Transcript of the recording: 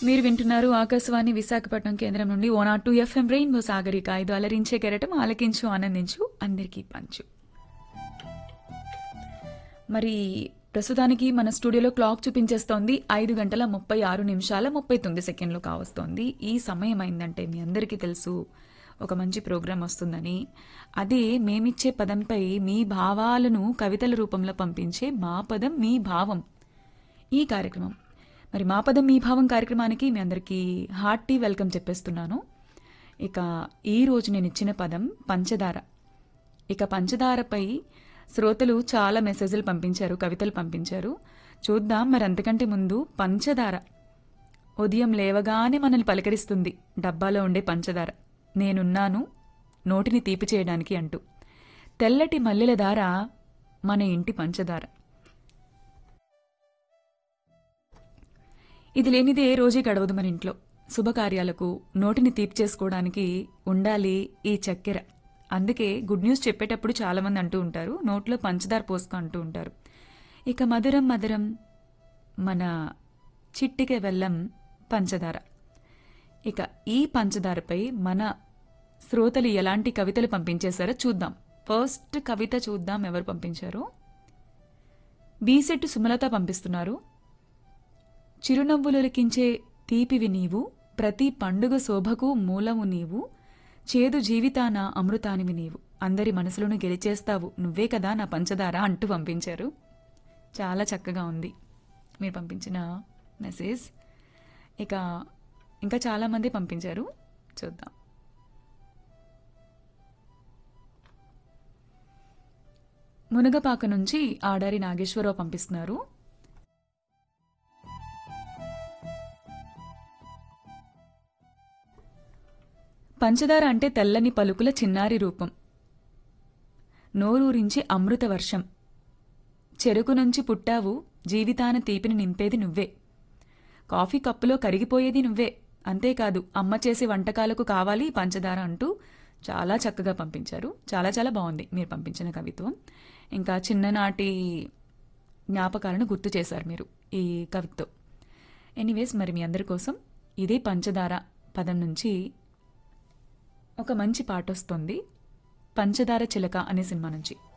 మీరు వింటున్నారు ఆకాశవాణి విశాఖపట్నం కేంద్రం నుండి ఓ నాట్ టూ ఎఫ్ఎం రెయిన్బో సాగరిక ఐదు అలరించే కెరటం ఆలకించు ఆనందించు అందరికీ పంచు మరి ప్రస్తుతానికి మన స్టూడియోలో క్లాక్ చూపించేస్తోంది ఐదు గంటల ముప్పై ఆరు నిమిషాల ముప్పై తొమ్మిది సెకండ్లు కావస్తోంది ఈ సమయం అయిందంటే మీ అందరికీ తెలుసు ఒక మంచి ప్రోగ్రాం వస్తుందని అదే మేమిచ్చే పదంపై మీ భావాలను కవితల రూపంలో పంపించే మా పదం మీ భావం ఈ కార్యక్రమం మరి మా పదం మీ భావం కార్యక్రమానికి మీ అందరికీ హార్టీ వెల్కమ్ చెప్పేస్తున్నాను ఇక ఈ రోజు నేను ఇచ్చిన పదం పంచదార ఇక పంచదారపై శ్రోతలు చాలా మెసేజ్లు పంపించారు కవితలు పంపించారు చూద్దాం మరి అంతకంటే ముందు పంచదార ఉదయం లేవగానే మనల్ని పలకరిస్తుంది డబ్బాలో ఉండే పంచదార నేనున్నాను నోటిని తీపి చేయడానికి అంటూ తెల్లటి మల్లెల దార మన ఇంటి పంచదార ఇది లేనిదే రోజే గడవదు మన ఇంట్లో శుభకార్యాలకు నోటిని తీపి చేసుకోవడానికి ఉండాలి ఈ చక్కెర అందుకే గుడ్ న్యూస్ చెప్పేటప్పుడు చాలామంది అంటూ ఉంటారు నోట్లో పంచదార పోసుకో అంటూ ఉంటారు ఇక మధురం మధురం మన చిట్టిక బెల్లం పంచదార ఇక ఈ పంచదారపై మన శ్రోతలు ఎలాంటి కవితలు పంపించేశారో చూద్దాం ఫస్ట్ కవిత చూద్దాం ఎవరు పంపించారో బీసెట్టు సుమలత పంపిస్తున్నారు చిరునవ్వులొలికించే తీపివి నీవు ప్రతి పండుగ శోభకు మూలము నీవు చేదు జీవితాన అమృతానివి నీవు అందరి మనసులను గెలిచేస్తావు నువ్వే కదా నా పంచదార అంటూ పంపించారు చాలా చక్కగా ఉంది మీరు పంపించిన మెసేజ్ ఇక ఇంకా చాలామంది పంపించారు చూద్దాం మునగపాక నుంచి ఆడారి నాగేశ్వరరావు పంపిస్తున్నారు పంచదార అంటే తెల్లని పలుకుల చిన్నారి రూపం నోరూరించి అమృత వర్షం చెరుకు నుంచి పుట్టావు జీవితాన తీపిని నింపేది నువ్వే కాఫీ కప్పులో కరిగిపోయేది నువ్వే అంతేకాదు అమ్మ చేసే వంటకాలకు కావాలి ఈ పంచదార అంటూ చాలా చక్కగా పంపించారు చాలా చాలా బాగుంది మీరు పంపించిన కవిత్వం ఇంకా చిన్ననాటి జ్ఞాపకాలను గుర్తు చేశారు మీరు ఈ కవిత్వం ఎనీవేస్ మరి మీ అందరి కోసం ఇదే పంచదార పదం నుంచి ఒక మంచి పాట వస్తుంది పంచదార చిలక అనే సినిమా నుంచి